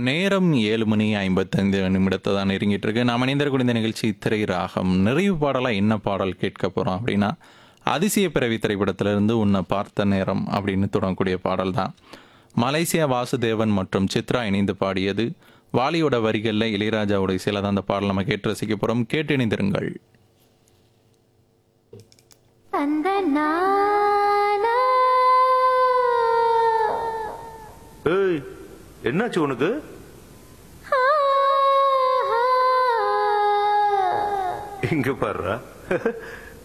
நேரம் ஏழு மணி ஐம்பத்தைந்து நிமிடத்தை தான் நெருங்கிட்டு இருக்கு நாம் இணைந்திருக்கூடிய இந்த நிகழ்ச்சி திரை ராகம் நிறைவு பாடலாக என்ன பாடல் கேட்க போகிறோம் அப்படின்னா அதிசய பிறவி திரைப்படத்திலிருந்து உன்னை பார்த்த நேரம் அப்படின்னு தொடங்கக்கூடிய பாடல் தான் மலேசியா வாசுதேவன் மற்றும் சித்ரா இணைந்து பாடியது வாலியோட வரிகளில் இளையராஜாவோட இசையில் தான் அந்த பாடல் நம்ம கேட்டு ரசிக்க போகிறோம் கேட்டு இணைந்திருங்கள் அந்த நானா ஏய் என்னாச்சு உனக்கு ஆ, ஆ. இங்க பாருடா